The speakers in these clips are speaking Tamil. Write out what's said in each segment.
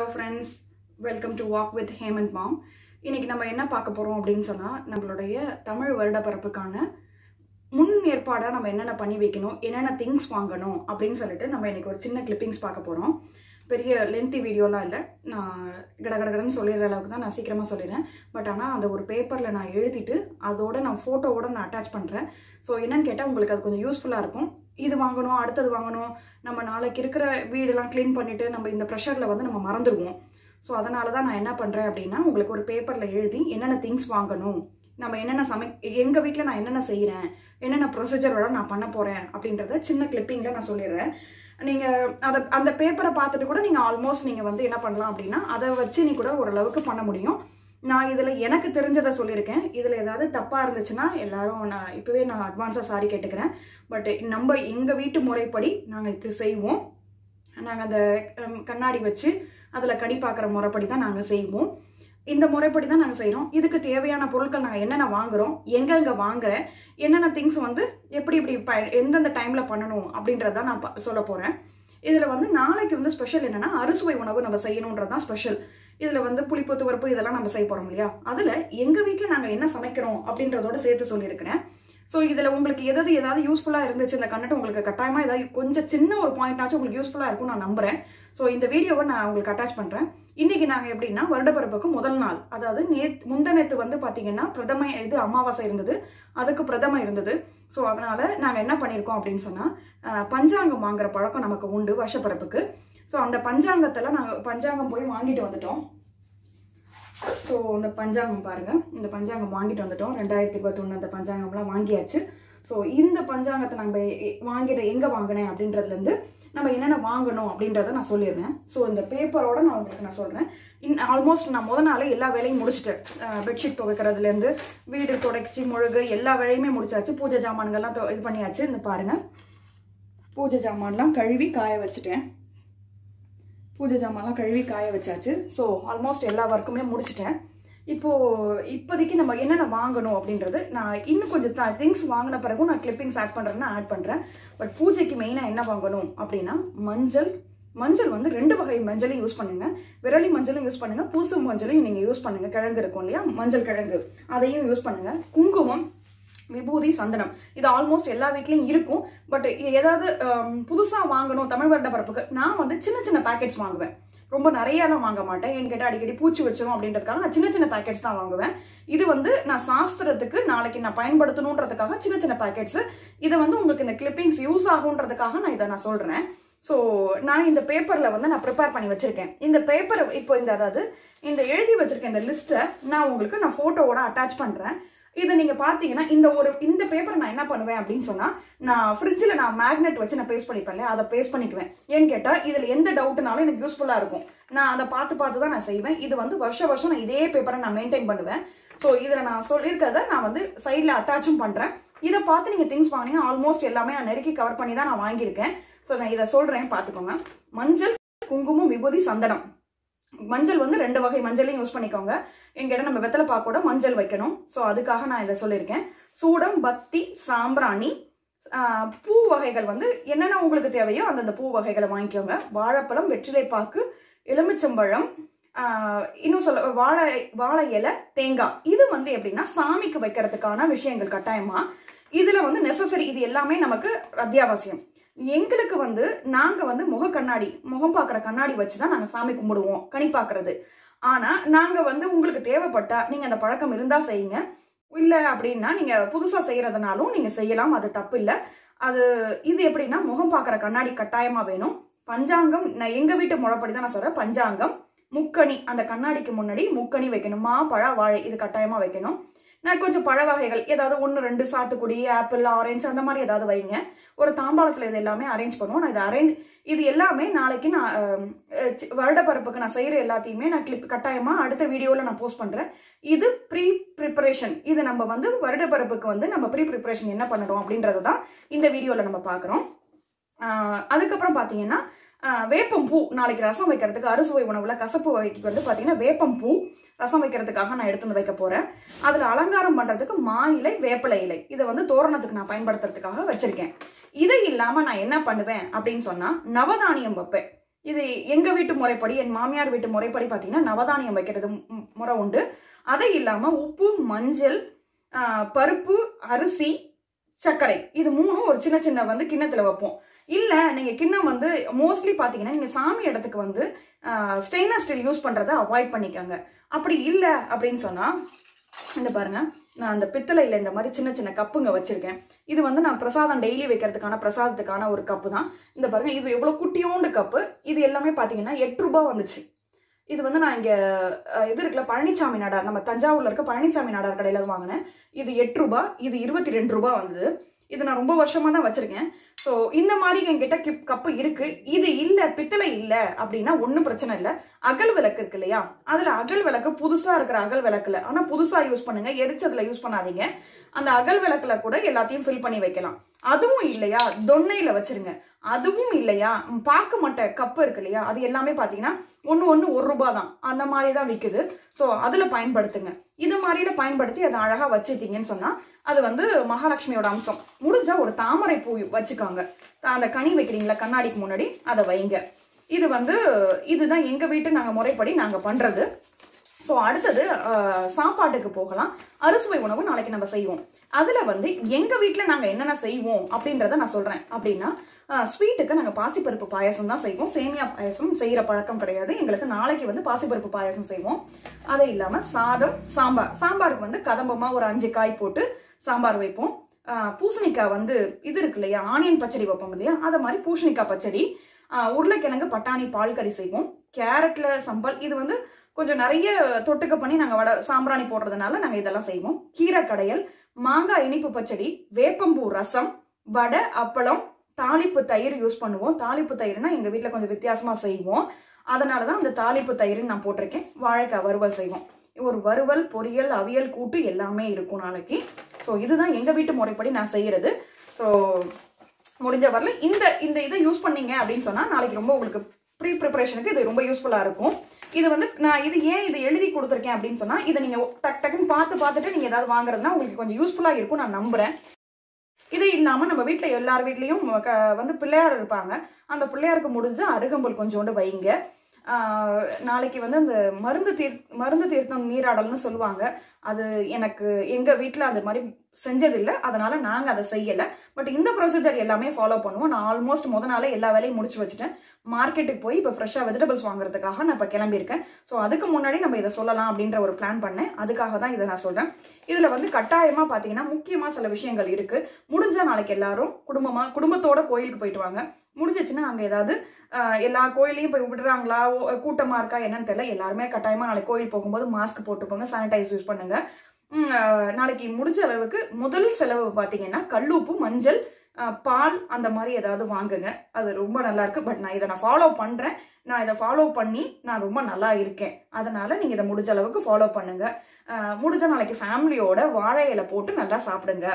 friends welcome to walk with Hemanth mom இன்னைக்கு நம்ம என்ன பார்க்க போகிறோம் அப்படின்னு சொன்னால் நம்மளுடைய தமிழ் வருட பிறப்புக்கான முன் ஏற்பாடாக நம்ம என்னென்ன பண்ணி வைக்கணும் என்னென்ன திங்ஸ் வாங்கணும் அப்படின்னு சொல்லிட்டு நம்ம இன்னைக்கு ஒரு சின்ன கிளிப்பிங்ஸ் பார்க்க போகிறோம் பெரிய லென்த்தி வீடியோலாம் இல்லை நான் கடகடகடன்னு சொல்லிடுற அளவுக்கு தான் நான் சீக்கிரமாக சொல்லிடுறேன் பட் ஆனால் அந்த ஒரு பேப்பரில் நான் எழுதிட்டு அதோட நான் ஃபோட்டோவோட நான் அட்டாச் பண்ணுறேன் ஸோ என்னன்னு கேட்டால் உங்களுக்கு அது கொஞ்சம் யூஸ்ஃபுல்லாக இருக்கும் இது வாங்கணும் அடுத்தது வாங்கணும் நம்ம நாளைக்கு இருக்கிற வீடெல்லாம் க்ளீன் பண்ணிவிட்டு நம்ம இந்த ப்ரெஷரில் வந்து நம்ம மறந்துடுவோம் ஸோ அதனால தான் நான் என்ன பண்ணுறேன் அப்படின்னா உங்களுக்கு ஒரு பேப்பரில் எழுதி என்னென்ன திங்ஸ் வாங்கணும் நம்ம என்னென்ன சமை எங்கள் வீட்டில் நான் என்னென்ன செய்கிறேன் என்னென்ன ப்ரொசீஜரோட நான் பண்ண போகிறேன் அப்படின்றத சின்ன கிளிப்பிங்கில் நான் சொல்லிடுறேன் நீங்கள் அதை அந்த பேப்பரை பார்த்துட்டு கூட நீங்கள் ஆல்மோஸ்ட் நீங்கள் வந்து என்ன பண்ணலாம் அப்படின்னா அதை வச்சு நீ கூட ஓரளவுக்கு பண்ண முடியும் நான் இதில் எனக்கு தெரிஞ்சதை சொல்லியிருக்கேன் இதில் ஏதாவது தப்பாக இருந்துச்சுன்னா எல்லாரும் நான் இப்போவே நான் அட்வான்ஸாக சாரி கேட்டுக்கிறேன் பட் நம்ம எங்கள் வீட்டு முறைப்படி நாங்கள் இப்படி செய்வோம் நாங்கள் அந்த ஹம், கண்ணாடி வச்சு அதில் கடி பார்க்குற முறைப்படி தான் நாங்கள் செய்வோம் இந்த முறைப்படி தான் நாங்கள் செய்கிறோம் இதுக்கு தேவையான பொருட்கள் நாங்கள் என்னென்ன வாங்குறோம் எங்கெங்கே வாங்குறேன் என்னென்ன திங்ஸ் வந்து எப்படி இப்படி ப எந்தெந்த டைமில் பண்ணணும் அப்படின்றத நான் ப- சொல்ல போகிறேன் இதில் வந்து நாளைக்கு வந்து ஸ்பெஷல் என்னென்னா அறுசுவை உணவு நம்ம செய்யணுன்றது தான் ஸ்பெஷல் இதில் வந்து புளிப்பு துவர்ப்பு இதெல்லாம் நம்ம செய்ய போகிறோம் இல்லையா அதில் எங்கள் வீட்டில் நாங்கள் என்ன சமைக்கிறோம் அப்படின்றதோட சேர்த்து சொல்லியிருக்கிறேன் ஸோ இதில் உங்களுக்கு எதாவது ஏதாவது யூஸ்ஃபுல்லாக இருந்துச்சு இந்த கண்டென்ட் உங்களுக்கு கட்டாயமாக ஏதாவது கொஞ்சம் சின்ன ஒரு பாயிண்ட்னாச்சும் உங்களுக்கு யூஸ்ஃபுல்லாக இருக்கும் நான் நம்புறேன் ஸோ இந்த வீடியோவை நான் உங்களுக்கு அட்டாச் பண்ணுறேன் இன்னைக்கு நாங்கள் எப்படின்னா வருடப்பிறப்புக்கு முதல் நாள் அதாவது நேத் முந்தனத்து வந்து பார்த்தீங்கன்னா பிரதம இது அமாவாசை இருந்தது அதுக்கு பிரதம இருந்தது ஸோ அதனால நாங்கள் என்ன பண்ணியிருக்கோம் அப்படின்னு சொன்னால் பஞ்சாங்கம் வாங்குற பழக்கம் நமக்கு உண்டு வருஷப்பிறப்புக்கு ஸோ அந்த பஞ்சாங்கத்தில் நாங்கள் பஞ்சாங்கம் போய் வாங்கிட்டு வந்துட்டோம் ஸோ இந்த பஞ்சாங்கம் பாருங்க இந்த பஞ்சாங்கம் வாங்கிட்டு வந்துட்டோம் ரெண்டாயிரத்தி இருபத்தொன்று அந்த பஞ்சாங்கம்லாம் வாங்கியாச்சு ஸோ இந்த பஞ்சாங்கத்தை நம்ம எ- வாங்கிட எங்கே வாங்கினேன் அப்படின்றதுலேருந்து நம்ம என்னென்ன வாங்கணும் அப்படின்றத நான் சொல்லிடுறேன் ஸோ இந்த பேப்பரோட நான் உங்களுக்கு நான் சொல்கிறேன் இன் ஆல்மோஸ்ட் நான் முத நாளே எல்லா வேலையும் முடிச்சிட்டேன் பெட்ஷீட் துவைக்கிறதுலேருந்து வீடு துடைச்சி முழுகு எல்லா வேலையுமே முடிச்சாச்சு பூஜை ஜாமான்கள்லாம் தொ- இது பண்ணியாச்சு இந்த பாருங்க பூஜை ஜாமான்லாம் கழுவி காய வச்சுட்டேன் பூஜை ஜாமான்லாம் கழுவி காய வச்சாச்சு ஸோ ஆல்மோஸ்ட் எல்லா ஒர்க்குமே முடிச்சிட்டேன் இப்போ இப்போதைக்கு நம்ம என்னென்ன வாங்கணும் அப்படின்றது நான் இன்னும் கொஞ்சம் திங்ஸ் வாங்கின பிறகும் நான் கிளிப்பிங்ஸ் ஆட் பண்ணுறேன்னா ஆட் பண்ணுறேன் பட் பூஜைக்கு மெயினாக என்ன வாங்கணும் அப்படின்னா மஞ்சள் மஞ்சள் வந்து ரெண்டு வகை மஞ்சளையும் யூஸ் பண்ணுங்க விரலி மஞ்சளும் யூஸ் பண்ணுங்க பூசு மஞ்சளையும் நீங்கள் யூஸ் பண்ணுங்க கிழங்கு இருக்கும் இல்லையா மஞ்சள் கிழங்கு அதையும் யூஸ் பண்ணுங்க குங்குமம் விபூதி சந்தனம் இது ஆல்மோஸ்ட் எல்லா வீட்லயும் இருக்கும் பட் ஏதாவது ஹம், புதுசா வாங்கணும் தமிழ் வருட பரப்புக்கு நான் வந்து சின்ன சின்ன பேக்கெட்ஸ் வாங்குவேன் ரொம்ப நிறையலாம் வாங்க மாட்டேன் என் கேட்டால் அடிக்கடி பூச்சி வச்சிரும் அப்படின்றதுக்காக நான் சின்ன சின்ன பேக்கெட்ஸ் தான் வாங்குவேன் இது வந்து நான் சாஸ்திரத்துக்கு நாளைக்கு நான் பயன்படுத்தணுன்றதுக்காக சின்ன சின்ன பேக்கெட்ஸ் இதை வந்து உங்களுக்கு இந்த கிளிப்பிங்ஸ் யூஸ் ஆகுன்றதுக்காக நான் இதை நான் சொல்றேன் ஸோ நான் இந்த பேப்பரில் வந்து நான் ப்ரிப்பேர் பண்ணி வச்சிருக்கேன் இந்த பேப்பரை இப்போ இந்த அதாவது இந்த எழுதி வச்சிருக்க இந்த லிஸ்ட்டை நான் உங்களுக்கு நான் ஃபோட்டோவோட அட்டாச் பண்ணுறேன் இதை நீங்கள் பார்த்தீங்கன்னா இந்த ஒரு இந்த பேப்பரை நான் என்ன பண்ணுவேன் அப்படின்னு சொன்னால் நான் ஃப்ரிட்ஜில் நான் மேக்னெட் வச்சு நான் பேஸ்ட் பண்ணிப்பேன் இல்லையா அதை பேஸ்ட் பண்ணிக்குவேன் ஏன்னு கேட்டால் இதில் எந்த டவுட்னாலும் எனக்கு யூஸ்ஃபுல்லாக இருக்கும் நான் அதை பார்த்து பார்த்து தான் நான் செய்வேன் இது வந்து வருஷ வருஷம் நான் இதே பேப்பரை நான் மெயின்டைன் பண்ணுவேன் ஸோ இதில் நான் சொல்லியிருக்கிறத நான் வந்து சைடில் அட்டாச்சும் பண்ணுறேன் இதை பார்த்து நீங்கள் திங்ஸ் வாங்கினீங்க ஆல்மோஸ்ட் எல்லாமே நான் நெருக்கி கவர் பண்ணி தான் நான் வாங்கியிருக்கேன் ஸோ நான் இதை சொல்கிறேன் பார்த்துக்கோங்க மஞ்சள் குங்குமம் விபூதி சந்தனம் மஞ்சள் வந்து ரெண்டு வகை மஞ்சளையும் யூஸ் பண்ணிக்கோங்க எங்கிட்ட நம்ம வெத்தலை பாக்கோட மஞ்சள் வைக்கணும் ஸோ அதுக்காக நான் இதை சொல்லியிருக்கேன் சூடம் பத்தி சாம்பிராணி ஆஹ், பூ வகைகள் வந்து என்னென்ன உங்களுக்கு தேவையோ அந்தந்த பூ வகைகளை வாங்கிக்கோங்க வாழைப்பழம் வெற்றிலைப்பாக்கு எலுமிச்சம்பழம் ஆஹ், இன்னும் சொல்ல வாழை வாழை இலை தேங்காய் இது வந்து எப்படின்னா சாமிக்கு வைக்கிறதுக்கான விஷயங்கள் கட்டாயமா இதுல வந்து நெசசரி இது எல்லாமே நமக்கு அத்தியாவசியம் எங்களுக்கு வந்து நாங்க வந்து முக கண்ணாடி முகம் பார்க்குற கண்ணாடி வச்சு தான் நாங்க சாமி கும்பிடுவோம் கனி பார்க்கறது ஆனா நாங்க வந்து உங்களுக்கு தேவைப்பட்டா நீங்க அந்த பழக்கம் இருந்தா செய்யுங்க இல்ல அப்படின்னா நீங்க புதுசா செய்யறதுனாலும் நீங்க செய்யலாம் அது தப்பு இல்ல அது இது எப்படின்னா முகம் பார்க்குற கண்ணாடி கட்டாயமா வேணும் பஞ்சாங்கம் நான் எங்க வீட்டு முறைப்படி தான் நான் சொல்றேன் பஞ்சாங்கம் முக்கணி அந்த கண்ணாடிக்கு முன்னாடி முக்கணி வைக்கணும் மா பழ வாழை இது கட்டாயமா வைக்கணும் நான் கொஞ்சம் பழ வகைகள் ஏதாவது ஒன்று ரெண்டு சாத்துக்குடி ஆப்பிள் ஆரஞ்சு அந்த மாதிரி ஏதாவது வைங்க ஒரு தாம்பாளத்தில் இது எல்லாமே அரேஞ்ச் பண்ணுவோம் நான் இதை அரேஞ்ச் இது எல்லாமே நாளைக்கு நான் அஹ், அஹ், சி- வருடப்பிறப்புக்கு நான் செய்கிற எல்லாத்தையுமே நான் கிளிப் கட்டாயமாக அடுத்த வீடியோவில் நான் போஸ்ட் பண்ணுறேன் இது ப்ரீ ப்ரிப்பரேஷன் இது நம்ம வந்து வருடப்பிறப்புக்கு வந்து நம்ம ப்ரீ ப்ரிப்பரேஷன் என்ன பண்ணுறோம் அப்படின்றது தான் இந்த வீடியோவில் நம்ம பார்க்குறோம் அதுக்கப்புறம் பார்த்தீங்கன்னா ஆஹ், வேப்பம் பூ நாளைக்கு ரசம் வைக்கிறதுக்கு அறுசுவை உணவுல கசப்பு வகைக்கு வந்து பார்த்தீங்கன்னா வேப்பம் பூ ரசம் வைக்கிறதுக்காக நான் எடுத்து வந்து வைக்க போறேன் அதுல அலங்காரம் பண்றதுக்கு மா இலை வேப்பிலை இலை இதை வந்து தோரணத்துக்கு நான் பயன்படுத்துறதுக்காக வச்சிருக்கேன் இதை இல்லாம நான் என்ன பண்ணுவேன் அப்படின்னு சொன்னா நவதானியம் வைப்பேன் இது எங்க வீட்டு முறைப்படி என் மாமியார் வீட்டு முறைப்படி பார்த்தீங்கன்னா நவதானியம் வைக்கிறது மு- முறை உண்டு அதை இல்லாம உப்பு மஞ்சள் ஆ, பருப்பு அரிசி சர்க்கரை இது மூணும் ஒரு சின்ன சின்ன வந்து கிண்ணத்துல வைப்போம் இல்ல நீங்க கிண்ணம் வந்து மோஸ்ட்லி பாத்தீங்கன்னா நீங்க சாமி இடத்துக்கு வந்து ஸ்டெயின்லெஸ் ஸ்டீல் யூஸ் பண்றதை அவாய்ட் பண்ணிக்கோங்க அப்படி இல்ல அப்படின்னு சொன்னா இந்த பாருங்க நான் அந்த பித்தளையில இந்த மாதிரி சின்ன சின்ன கப்புங்க வச்சிருக்கேன் இது வந்து நான் பிரசாதம் டெய்லி வைக்கிறதுக்கான பிரசாதத்துக்கான ஒரு கப்பு தான் இந்த பாருங்க இது எவ்வளவு குட்டியோண்டு கப்பு இது எல்லாமே பாத்தீங்கன்னா எட்டு ரூபாய் வந்துச்சு இது வந்து நான் இங்க அஹ், இது இருக்குல்ல பழனிசாமி நாடார் நம்ம தஞ்சாவூர்ல இருக்க பழனிசாமி நாடார் கடையில வாங்கினேன் இது எட்டு ரூபாய் இது இருபத்தி ரெண்டு ரூபாய் வந்தது இது நான் ரொம்ப வருஷமா தான் வச்சிருக்கேன் ஸோ இந்த மாதிரி என்கிட்ட கிப் கப்பு இருக்கு இது இல்ல பித்தளை இல்ல அப்படின்னா ஒன்றும் பிரச்சனை இல்லை அகல் விளக்கு இருக்கு இல்லையா அதுல அகல் விளக்கு புதுசா இருக்கிற அகல் விளக்குல ஆனா புதுசா யூஸ் பண்ணுங்க எரிச்சதுல யூஸ் பண்ணாதீங்க அந்த அகல் விளக்குல கூட எல்லாத்தையும் ஃபில் பண்ணி வைக்கலாம் அதுவும் இல்லையா தொன்னையில வச்சிருங்க அதுவும் இல்லையா ம், பாக்கு மட்டை கப்பு இருக்கு இல்லையா அது எல்லாமே பாத்தீங்கன்னா ஒண்ணு ஒண்ணு ஒரு ரூபாய் தான் அந்த மாதிரி தான் விக்குது ஸோ அதுல பயன்படுத்துங்க இது மாதிரில பயன்படுத்தி அதை அழகா வச்சுட்டீங்கன்னு சொன்னா அது வந்து மகாலட்சுமியோட அம்சம் முடிஞ்சா ஒரு தாமரை பூ வச்சுக்கோங்க அந்த கனி வைக்கிறீங்களா கண்ணாடிக்கு முன்னாடி அதை வைங்க இது வந்து இதுதான் எங்க வீட்டு நாங்க முறைப்படி நாங்க பண்றது ஸோ அடுத்தது அஹ், சாப்பாட்டுக்கு போகலாம் அறுசுவை உணவு நாளைக்கு நம்ம செய்வோம் அதுல வந்து எங்க வீட்ல நாங்க என்னென்ன செய்வோம் அப்படின்றத நான் சொல்றேன் அப்படின்னா ஸ்வீட்டுக்கு நாங்க பாசிப்பருப்பு பாயாசம் தான் செய்வோம் சேமியா பாயாசம் செய்யற பழக்கம் கிடையாது எங்களுக்கு நாளைக்கு வந்து பாசிப்பருப்பு பாயாசம் செய்வோம் அது இல்லாம சாதம் சாம்பார் சாம்பாருக்கு வந்து கதம்பமா ஒரு அஞ்சு காய் போட்டு சாம்பார் வைப்போம் ஆஹ் பூசணிக்காய் வந்து இது இருக்கு இல்லையா ஆனியன் பச்சடி வைப்போம் இல்லையா அதை மாதிரி பூசணிக்காய் பச்சடி ஆஹ் உருளைக்கிழங்கு பட்டாணி பால் கறி செய்வோம் கேரட்ல சம்பல் இது வந்து கொஞ்சம் நிறைய தொட்டுக்க பண்ணி நாங்கள் வடை சாம்பிராணி போடுறதுனால நாங்கள் இதெல்லாம் செய்வோம் கீரை கடையல் மாங்காய் இனிப்பு பச்சடி வேப்பம்பூ ரசம் வடை அப்பளம் தாளிப்பு தயிர் யூஸ் பண்ணுவோம் தாளிப்பு தயிர்னா எங்கள் வீட்டில் கொஞ்சம் வித்தியாசமாக செய்வோம் அதனால தான் அந்த தாளிப்பு தயிர்னு நான் போட்டிருக்கேன் வாழைக்காய் வறுவல் செய்வோம் ஒரு வறுவல் பொரியல் அவியல் கூட்டு எல்லாமே இருக்கும் நாளைக்கு ஸோ இதுதான் எங்கள் வீட்டு முறைப்படி நான் செய்யறது ஸோ முடிஞ்ச வரல இந்த இந்த இதை யூஸ் பண்ணீங்க அப்படின்னு சொன்னால் நாளைக்கு ரொம்ப உங்களுக்கு ப்ரீ ப்ரிப்பரேஷனுக்கு இது ரொம்ப யூஸ்ஃபுல்லாக இருக்கும் இது வந்து நான் இது ஏன் இது எழுதி கொடுத்துருக்கேன் அப்படின்னு சொன்னால் இதை நீங்கள் டக் டக்குன்னு பார்த்து பார்த்துட்டு நீங்கள் ஏதாவது வாங்குறதுனா உங்களுக்கு கொஞ்சம் யூஸ்ஃபுல்லாக இருக்கும் நான் நம்புகிறேன் இது இல்லாமல் நம்ம வீட்டில் எல்லார் வீட்லேயும் வந்து பிள்ளையார் இருப்பாங்க அந்த பிள்ளையாருக்கு முடிஞ்ச அருகம்புல் கொஞ்சோண்டு வைங்க ஆஹ் நாளைக்கு வந்து அந்த மருந்து தீர் மருந்து தீர்த்தம் நீராடல்னு சொல்லுவாங்க அது எனக்கு எங்கள் வீட்டில் அது மாதிரி செஞ்சதில்லை அதனால நாங்கள் அதை செய்யலை பட் இந்த ப்ரொசீஜர் எல்லாமே ஃபாலோ பண்ணுவோம் நான் ஆல்மோஸ்ட் முத நாளே எல்லா வேலையும் முடிச்சு வச்சுட்டேன் மார்க்கெட்டுக்கு போய் இப்போ ஃப்ரெஷ்ஷாக வெஜிடபிள்ஸ் வாங்குறதுக்காக நான் இப்போ கிளம்பியிருக்கேன் ஸோ அதுக்கு முன்னாடி நம்ம இதை சொல்லலாம் அப்படின்ற ஒரு பிளான் பண்ணேன் அதுக்காக தான் இதை நான் சொல்கிறேன் இதில் வந்து கட்டாயமாக பார்த்தீங்கன்னா முக்கியமாக சில விஷயங்கள் இருக்குது முடிஞ்சா நாளைக்கு எல்லாரும் குடும்பமாக குடும்பத்தோட கோயிலுக்கு போயிட்டு வாங்க முடிஞ்சிச்சுன்னா அங்கே ஏதாவது ஆஹ், எல்லா கோயிலையும் போய் விடுறாங்களா ஓ- கூட்டமா இருக்கா என்னன்னு தெரியல எல்லாருமே கட்டாயமா நாளைக்கு கோயில் போகும்போது மாஸ்க் போட்டு போங்க சானிடைஸ் யூஸ் பண்ணுங்க உம், ஆஹ், நாளைக்கு முடிஞ்ச அளவுக்கு முதல் செலவு பார்த்தீங்கன்னா கல்லுப்பு மஞ்சள் ஆஹ், பால் அந்த மாதிரி ஏதாவது வாங்குங்க அது ரொம்ப நல்லா இருக்கு பட் நான் இதை நான் ஃபாலோ பண்றேன் நான் இதை ஃபாலோ பண்ணி நான் ரொம்ப நல்லா இருக்கேன் அதனால நீங்க இதை முடிஞ்ச அளவுக்கு ஃபாலோ பண்ணுங்க ஆஹ், முடிஞ்ச நாளைக்கு ஃபேமிலியோட வாழை இலை போட்டு நல்லா சாப்பிடுங்க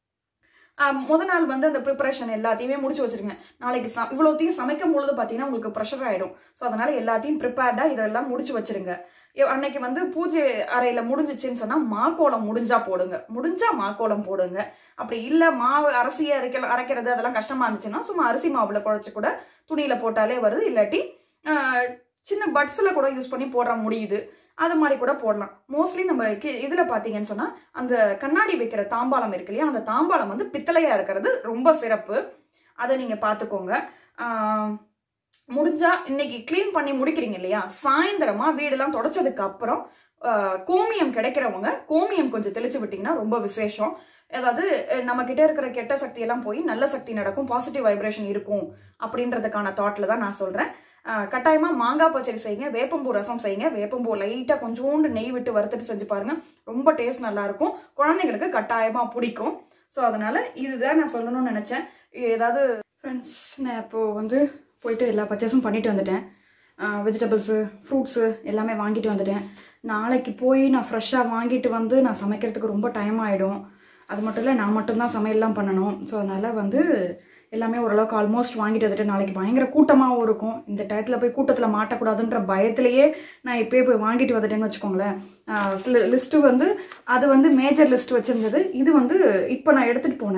ஆஹ், முத நாள் வந்து அந்த ப்ரிப்பரேஷன் எல்லாத்தையுமே முடிச்சு வச்சிருங்க நாளைக்கு ச இவ்வளோத்தையும் சமைக்கும் பொழுது பார்த்தீங்கன்னா உங்களுக்கு ப்ரெஷர் ஆயிடும் ஸோ அதனால எல்லாத்தையும் ப்ரிப்பேர்டா இதெல்லாம் முடிச்சு வச்சிருங்க இ- அன்னைக்கு வந்து பூஜை அறையில முடிஞ்சிச்சுன்னு சொன்னா மாக்கோலம் முடிஞ்சா போடுங்க முடிஞ்சா மாக்கோலம் போடுங்க அப்படி இல்ல மாவு அரிசியை அரைக்க அரைக்கிறது அதெல்லாம் கஷ்டமா இருந்துச்சுன்னா சும்மா அரிசி மாவுல குழைச்சு கூட துணியில போட்டாலே வருது இல்லாட்டி ஆஹ், சின்ன பட்ஸ்ல கூட யூஸ் பண்ணி போடுற முடியுது அது மாதிரி கூட போடலாம் மோஸ்ட்லி நம்ம கி- இதுல பாத்தீங்கன்னு சொன்னா அந்த கண்ணாடி வைக்கிற தாம்பாளம் இருக்கு இல்லையா அந்த தாம்பாளம் வந்து பித்தளையா இருக்கிறது ரொம்ப சிறப்பு அதை நீங்க பாத்துக்கோங்க ஆஹ், முடிஞ்சா இன்னைக்கு க்ளீன் பண்ணி முடிக்கிறீங்க இல்லையா சாயந்தரமா வீடெல்லாம் தொடச்சதுக்கு அப்புறம் ஆஹ், கோமியம் கிடைக்கிறவங்க கோமியம் கொஞ்சம் தெளிச்சு விட்டீங்கன்னா ரொம்ப விசேஷம் அதாவது அஹ், நம்ம கிட்ட இருக்கிற கெட்ட சக்தி எல்லாம் போய் நல்ல சக்தி நடக்கும் பாசிட்டிவ் வைப்ரேஷன் இருக்கும் அப்படின்றதுக்கான தாட்ல தான் நான் சொல்றேன் ஆஹ், கட்டாயமா மாங்காய் பச்சடி செய்யுங்க வேப்பம்பூ ரசம் செய்யுங்க வேப்பம்பூ லைட்டா கொஞ்சோண்டு நெய் விட்டு வறுத்துட்டு செஞ்சு பாருங்க ரொம்ப டேஸ்ட் நல்லா இருக்கும் குழந்தைங்களுக்கு கட்டாயமா பிடிக்கும் ஸோ அதனால இதுதான் நான் சொல்லணும்னு நினைச்சேன் ஏதாவது ஃப்ரெண்ட்ஸ் நான் இப்போ வந்து போயிட்டு எல்லா பர்ச்சேஸும் பண்ணிட்டு வந்துட்டேன் வெஜிடபிள்ஸு ஃப்ரூட்ஸு எல்லாமே வாங்கிட்டு வந்துட்டேன் நாளைக்கு போய் நான் ஃப்ரெஷ்ஷாக வாங்கிட்டு வந்து நான் சமைக்கிறதுக்கு ரொம்ப டைம் ஆகிடும் அது மட்டும் இல்லை நான் மட்டும்தான் சமையல்லாம் பண்ணணும் ஸோ அதனால் வந்து எல்லாமே ஓரளவுக்கு ஆல்மோஸ்ட் வாங்கிட்டு வந்துட்டு நாளைக்கு பயங்கர கூட்டமாகவும் இருக்கும் இந்த டயத்தில் போய் கூட்டத்தில் மாட்டக்கூடாதுன்ற பயத்திலேயே நான் இப்போயே போய் வாங்கிட்டு வந்துட்டேன்னு வச்சுக்கோங்களேன் லிஸ்ட்டு வந்து அது வந்து மேஜர் லிஸ்ட் வச்சுருந்தது இது வந்து இப்போ நான் எடுத்துகிட்டு போனேன்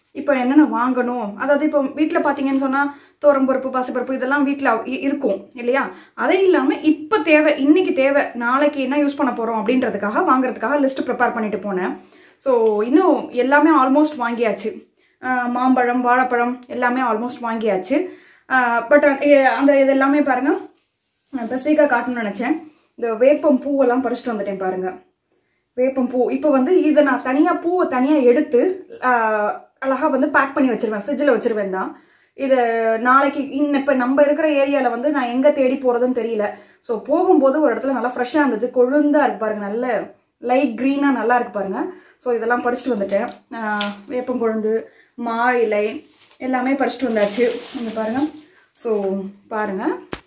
இப்போ என்னென்ன வாங்கணும் அதாவது இப்போ வீட்டில் பார்த்தீங்கன்னு சொன்னால் தோரம்பருப்பு பாசிப்பருப்பு இதெல்லாம் வீட்டில் இருக்கும் இல்லையா அதே இல்லாமல் இப்போ தேவை இன்னைக்கு தேவை நாளைக்கு என்ன யூஸ் பண்ண போகிறோம் அப்படின்றதுக்காக வாங்குறதுக்காக லிஸ்ட் ப்ரிப்பேர் பண்ணிட்டு போனேன் ஸோ இன்னும் எல்லாமே ஆல்மோஸ்ட் வாங்கியாச்சு ஆஹ் மாம்பழம் வாழைப்பழம் எல்லாமே ஆல்மோஸ்ட் வாங்கியாச்சு பட் அந்த இது எல்லாமே பாருங்கள் ஸ்பெசிஃபிக்காக காட்டணும்னு நினச்சேன் இந்த வேப்பம் பூவெல்லாம் பறிச்சுட்டு வந்துட்டேன் பாருங்கள் வேப்பம் பூ இப்போ வந்து இதை நான் தனியாக பூவை தனியாக எடுத்து ஆஹ், அழகா வந்து பேக் பண்ணி வச்சிருவேன் ஃப்ரிட்ஜில் வச்சிருவேன் தான் இது நாளைக்கு இன்ன இப்போ நம்ம இருக்கிற ஏரியாவில் வந்து நான் எங்கே தேடி போகிறதுன்னு தெரியல ஸோ போகும்போது ஒரு இடத்துல நல்லா ஃப்ரெஷ்ஷாக இருந்தது கொழுந்தா இருக்கு பாருங்க நல்ல லைட் க்ரீனாக நல்லா இருக்கு பாருங்க ஸோ இதெல்லாம் பறிச்சுட்டு வந்துட்டேன் ஆஹ், வேப்பம் கொழுந்து மா இலை எல்லாமே பறிச்சுட்டு வந்தாச்சு இங்கே பாருங்க ஸோ பாருங்க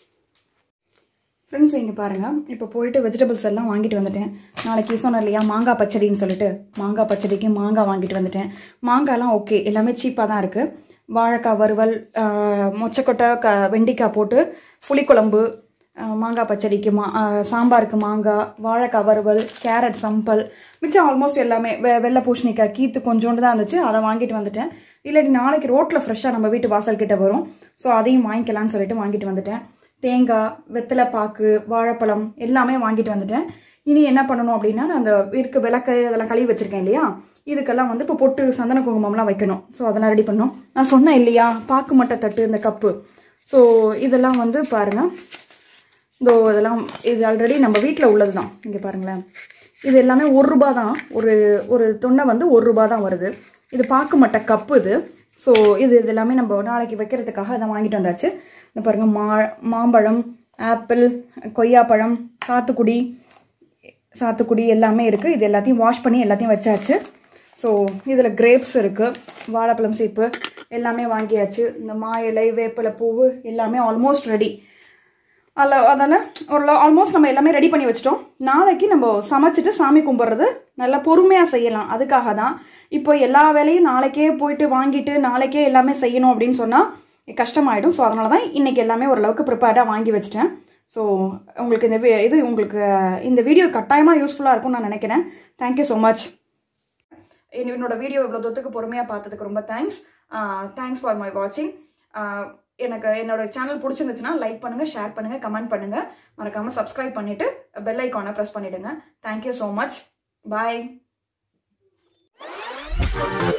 ஃப்ரெண்ட்ஸ் இங்கே பாருங்கள் இப்போ போயிட்டு வெஜிடபிள்ஸ் எல்லாம் வாங்கிட்டு வந்துட்டேன் நாளைக்கு சொன்னேன் இல்லையா மாங்காய் பச்சடின்னு சொல்லிட்டு மாங்காய் பச்சடிக்கு மாங்காய் வாங்கிட்டு வந்துட்டேன் மாங்காய்லாம் ஓகே எல்லாமே சீப்பாக தான் இருக்குது வாழைக்காய் வறுவல் ஆஹ், மொச்சக்கொட்டை க வெண்டிக்காய் போட்டு புளிக்குழம்பு ஆஹ், மாங்காய் பச்சடிக்கு மா ஆஹ், சாம்பாருக்கு மாங்காய் வாழைக்காய் வறுவல் கேரட் சம்பல் மிச்சம் ஆல்மோஸ்ட் எல்லாமே வெ வெள்ளை பூசணிக்காய் கீத்து கொஞ்சோண்டு தான் இருந்துச்சு அதை வாங்கிட்டு வந்துட்டேன் இல்லாட்டி நாளைக்கு ரோட்டில் ஃப்ரெஷ்ஷாக நம்ம வீட்டு வாசல் கிட்ட வரும் ஸோ அதையும் வாங்கிக்கலாம்னு சொல்லிட்டு வாங்கிட்டு வந்துட்டேன் தேங்காய் வெத்தலை பாக்கு வாழைப்பழம் எல்லாமே வாங்கிட்டு வந்துட்டேன் இனி என்ன பண்ணணும் அப்படின்னா நான் அந்த இருக்க விளக்கு அதெல்லாம் கழுவி வச்சிருக்கேன் இல்லையா இதுக்கெல்லாம் வந்து இப்போ பொட்டு சந்தன குங்குமம்லாம் வைக்கணும் ஸோ அதெல்லாம் ரெடி பண்ணணும் நான் சொன்னேன் இல்லையா பாக்கு மட்டை தட்டு இந்த கப்பு ஸோ இதெல்லாம் வந்து பாருங்கள் இதோ இதெல்லாம் இது ஆல்ரெடி நம்ம வீட்டில் உள்ளது தான் இங்கே பாருங்களேன் இது எல்லாமே ஒரு ரூபா தான் ஒரு ஒரு தொண்டை வந்து ஒரு ரூபா தான் வருது இது பாக்கு மட்டை கப்பு இது ஸோ இது இது எல்லாமே நம்ம நாளைக்கு வைக்கிறதுக்காக அதை வாங்கிட்டு வந்தாச்சு இந்த பாருங்க மா மாம்பழம் ஆப்பிள் கொய்யாப்பழம் சாத்துக்குடி சாத்துக்குடி எல்லாமே இருக்குது இது எல்லாத்தையும் வாஷ் பண்ணி எல்லாத்தையும் வச்சாச்சு ஸோ இதில் கிரேப்ஸ் இருக்குது வாழைப்பழம் சீப்பு எல்லாமே வாங்கியாச்சு இந்த மா இலை வேப்பிலை பூவு எல்லாமே ஆல்மோஸ்ட் ரெடி அதில் அதனால் ஒரு ஆல்மோஸ்ட் நம்ம எல்லாமே ரெடி பண்ணி வச்சிட்டோம் நாளைக்கு நம்ம சமைச்சிட்டு சாமி கும்பிட்றது நல்லா பொறுமையாக செய்யலாம் அதுக்காக தான் இப்போ எல்லா வேலையும் நாளைக்கே போயிட்டு வாங்கிட்டு நாளைக்கே எல்லாமே செய்யணும் அப்படின்னு சொன்னால் கஷ்டமாயிடும் ஸோ அதனால தான் இன்னைக்கு எல்லாமே ஓரளவுக்கு ப்ரிப்பேர்டாக வாங்கி வச்சிட்டேன் ஸோ உங்களுக்கு இந்த வி- இது உங்களுக்கு இந்த வீடியோ கட்டாயமாக யூஸ்ஃபுல்லாக இருக்கும்னு நான் நினைக்கிறேன் தேங்க்யூ ஸோ மச் என்னோட வீடியோ இவ்வளோ தூரத்துக்கு பொறுமையாக பார்த்ததுக்கு ரொம்ப தேங்க்ஸ் தேங்க்ஸ் ஃபார் மை வாட்சிங் எனக்கு என்னோட சேனல் பிடிச்சிருந்துச்சுன்னா லைக் பண்ணுங்கள் ஷேர் பண்ணுங்கள் கமெண்ட் பண்ணுங்கள் மறக்காமல் சப்ஸ்கிரைப் பண்ணிவிட்டு பெல் ஐக்கானை ப்ரெஸ் பண்ணிவிடுங்க தேங்க்யூ ஸோ மச் பாய்